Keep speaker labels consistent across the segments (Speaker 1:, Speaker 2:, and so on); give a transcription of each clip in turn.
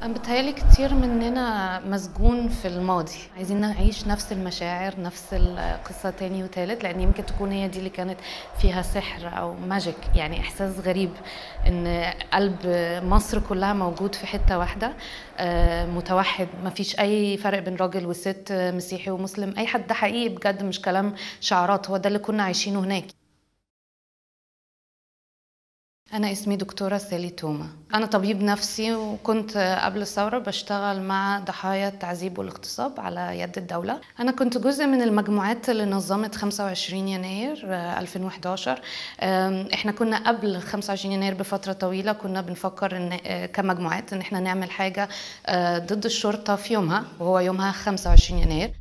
Speaker 1: أنا بتهيألي كتير مننا مسجون في الماضي عايزين نعيش نفس المشاعر نفس القصة تاني وتالت لأن يمكن تكون هي دي اللي كانت فيها سحر أو ماجيك يعني إحساس غريب إن قلب مصر كلها موجود في حتة واحدة آه، متوحد مفيش أي فرق بين راجل وست مسيحي ومسلم أي حد ده حقيقي بجد مش كلام شعارات هو ده اللي كنا عايشينه هناك أنا اسمي دكتورة سالي توما أنا طبيب نفسي وكنت قبل الثورة بشتغل مع ضحايا التعذيب والاغتصاب على يد الدولة أنا كنت جزء من المجموعات اللي نظمت 25 يناير 2011 إحنا كنا قبل 25 يناير بفترة طويلة كنا بنفكر إن كمجموعات إن إحنا نعمل حاجة ضد الشرطة في يومها وهو يومها 25 يناير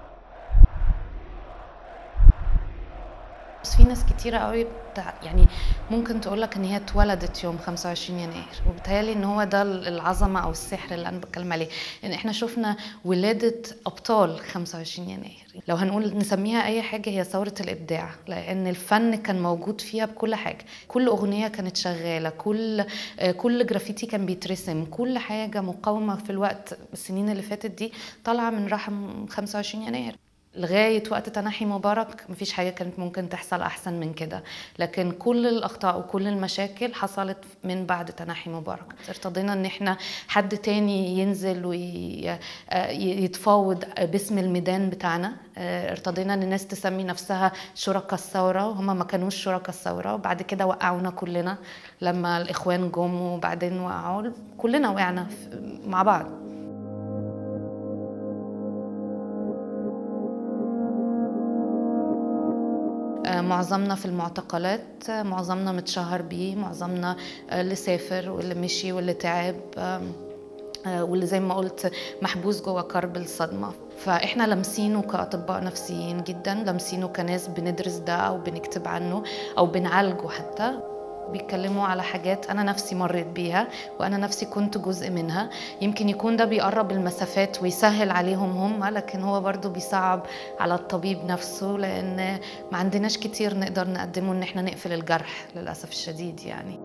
Speaker 1: بس في ناس كتيرة قوي بتاع يعني ممكن تقول لك ان هي اتولدت يوم 25 يناير وبالتالي ان هو ده العظمه او السحر اللي انا بتكلم عليه ان احنا شفنا ولاده ابطال 25 يناير لو هنقول نسميها اي حاجه هي ثوره الابداع لان الفن كان موجود فيها بكل حاجه كل اغنيه كانت شغاله كل كل جرافيتي كان بيترسم كل حاجه مقاومه في الوقت السنين اللي فاتت دي طالعه من رحم 25 يناير لغاية وقت تنحي مبارك مفيش حاجة كانت ممكن تحصل أحسن من كده لكن كل الأخطاء وكل المشاكل حصلت من بعد تنحي مبارك ارتضينا أن احنا حد تاني ينزل ويتفاوض باسم الميدان بتاعنا ارتضينا أن الناس تسمي نفسها شركاء الثورة وهم ما كانوش شركاء الثورة وبعد كده وقعونا كلنا لما الإخوان جم وبعدين وقعوا كلنا وقعنا مع بعض معظمنا في المعتقلات معظمنا متشهر بيه معظمنا اللي سافر واللي مشي واللي تعب واللي زي ما قلت محبوس جوه كرب الصدمه فاحنا لامسينه كاطباء نفسيين جدا لامسينه كناس بندرس ده او بنكتب عنه او بنعالجه حتى بيتكلموا على حاجات انا نفسي مريت بيها وانا نفسي كنت جزء منها يمكن يكون ده بيقرب المسافات ويسهل عليهم هم لكن هو برضو بيصعب على الطبيب نفسه لان ما عندناش كتير نقدر نقدمه ان احنا نقفل الجرح للاسف الشديد يعني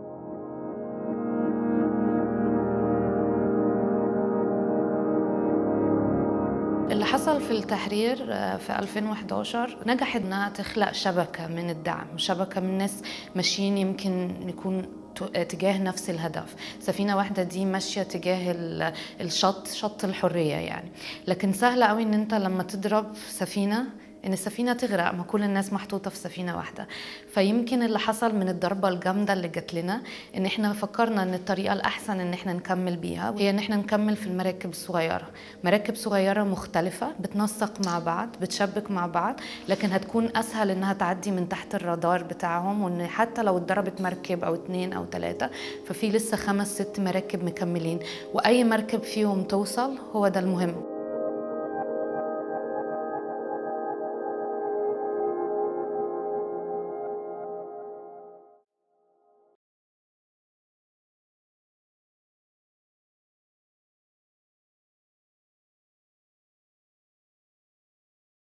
Speaker 1: اللي حصل في التحرير في 2011 نجحت انها تخلق شبكه من الدعم شبكه من ناس ماشيين يمكن يكون تجاه نفس الهدف سفينه واحده دي ماشيه تجاه الشط شط الحريه يعني لكن سهل قوي ان انت لما تضرب سفينه ان السفينه تغرق ما كل الناس محطوطه في سفينه واحده فيمكن اللي حصل من الضربه الجامده اللي جات لنا ان احنا فكرنا ان الطريقه الاحسن ان احنا نكمل بيها هي ان احنا نكمل في المراكب الصغيره مراكب صغيره مختلفه بتنسق مع بعض بتشبك مع بعض لكن هتكون اسهل انها تعدي من تحت الرادار بتاعهم وان حتى لو اتضربت مركب او اتنين او ثلاثه ففي لسه خمس ست مراكب مكملين واي مركب فيهم توصل هو ده المهم